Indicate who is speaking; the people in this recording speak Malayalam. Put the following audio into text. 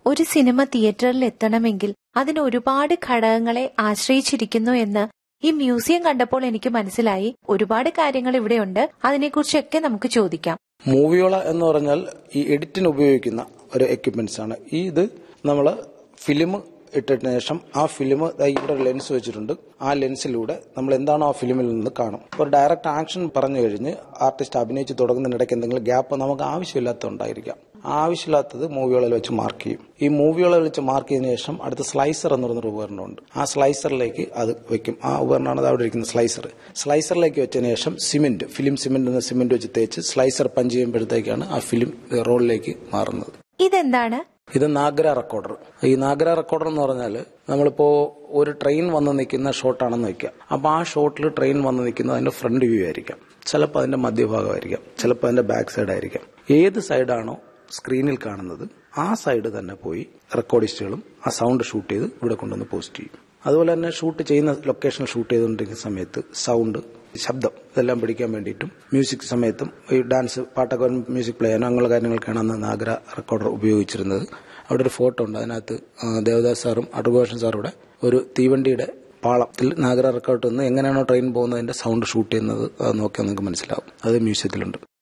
Speaker 1: ഒരു സിനിമ തിയേറ്ററിൽ എത്തണമെങ്കിൽ അതിന് ഒരുപാട് ഘടകങ്ങളെ ആശ്രയിച്ചിരിക്കുന്നു എന്ന് ഈ മ്യൂസിയം കണ്ടപ്പോൾ എനിക്ക് മനസ്സിലായി ഒരുപാട് കാര്യങ്ങൾ ഇവിടെയുണ്ട് അതിനെക്കുറിച്ചൊക്കെ നമുക്ക് ചോദിക്കാം
Speaker 2: മൂവിയോള എന്ന് പറഞ്ഞാൽ ഈ എഡിറ്റിന് ഉപയോഗിക്കുന്ന ഒരു എക്യുപ്മെന്റ്സ് ആണ് ഈ ഇത് നമ്മൾ ഫിലിം ഇട്ടതിന് ശേഷം ആ ഫിലിം ഇവിടെ ഒരു ലെൻസ് വെച്ചിട്ടുണ്ട് ആ ലെൻസിലൂടെ നമ്മൾ എന്താണോ ആ ഫിലിമിൽ നിന്ന് കാണും ഒരു ഡയറക്റ്റ് ആക്ഷൻ പറഞ്ഞു കഴിഞ്ഞ് ആർട്ടിസ്റ്റ് അഭിനയിച്ച് തുടങ്ങുന്നതിനിടയ്ക്ക് എന്തെങ്കിലും ഗ്യാപ്പ് നമുക്ക് ആവശ്യമില്ലാത്തതുണ്ടായിരിക്കാം ആവശ്യമില്ലാത്തത് മൂവികളിൽ വെച്ച് മാർക്ക് ചെയ്യും ഈ മൂവികളിൽ വെച്ച് മാർക്ക് ചെയ്തതിനു ശേഷം അടുത്ത സ്ലൈസർ എന്ന് പറയുന്നൊരു ഉപകരണമുണ്ട് ആ സ്ലൈസറിലേക്ക് അത് വെക്കും ആ ഉപകരണമാണ് അത് അവിടെ ഇരിക്കുന്ന സ്ലൈസർ സ്ലൈസറിലേക്ക് വെച്ചതിന് ശേഷം സിമെന്റ് ഫിലിം സിമെന്റ് എന്ന സിമെന്റ് വെച്ച് തേച്ച് സ്ലൈസർ പഞ്ച് ചെയ്യുമ്പോഴത്തേക്കാണ് ആ ഫിലിം റോളിലേക്ക് മാറുന്നത്
Speaker 1: ഇതെന്താണ്
Speaker 2: ഇത് നാഗര റെക്കോർഡർ ഈ നാഗര റെക്കോർഡർ എന്ന് പറഞ്ഞാൽ നമ്മളിപ്പോ ഒരു ട്രെയിൻ വന്ന് നിൽക്കുന്ന ഷോട്ടാണെന്ന് വെക്കുക അപ്പൊ ആ ഷോട്ടിൽ ട്രെയിൻ വന്ന് നിൽക്കുന്നത് അതിന്റെ ഫ്രണ്ട് വ്യൂ ആയിരിക്കാം ചിലപ്പോൾ അതിന്റെ മധ്യഭാഗമായിരിക്കാം ചിലപ്പോൾ അതിന്റെ ബാക്ക് സൈഡ് ആയിരിക്കാം ഏത് സൈഡാണോ സ്ക്രീനിൽ കാണുന്നത് ആ സൈഡ് തന്നെ പോയി റെക്കോർഡിസ്റ്റുകളും ആ സൗണ്ട് ഷൂട്ട് ചെയ്ത് ഇവിടെ കൊണ്ടുവന്ന് പോസ്റ്റ് ചെയ്യും അതുപോലെ തന്നെ ഷൂട്ട് ചെയ്യുന്ന ലൊക്കേഷൻ ഷൂട്ട് ചെയ്തുകൊണ്ടിരിക്കുന്ന സമയത്ത് സൗണ്ട് ശബ്ദം ഇതെല്ലാം പിടിക്കാൻ വേണ്ടിയിട്ടും മ്യൂസിക് സമയത്തും ഈ ഡാൻസ് പാട്ടൊക്കെ മ്യൂസിക് പ്ലേ ചെയ്യാനോ അങ്ങനെയുള്ള കാര്യങ്ങൾക്കാണ് അന്ന് നാഗര റെക്കോർഡർ ഉപയോഗിച്ചിരുന്നത് അവിടെ ഒരു ഫോട്ടോ ഉണ്ട് അതിനകത്ത് ആ, ദേവദാസ് സാറും അടൂഭൂഷൺ സാറും ഇവിടെ ഒരു തീവണ്ടിയുടെ പാളത്തിൽ നാഗര റെക്കോർഡ് നിന്ന് എങ്ങനെയാണോ ട്രെയിൻ പോകുന്നതിന്റെ സൗണ്ട് ഷൂട്ട് ചെയ്യുന്നത് അത് നോക്കിയാൽ നിങ്ങൾക്ക് മനസ്സിലാവും അത് മ്യൂസിയത്തിലുണ്ട്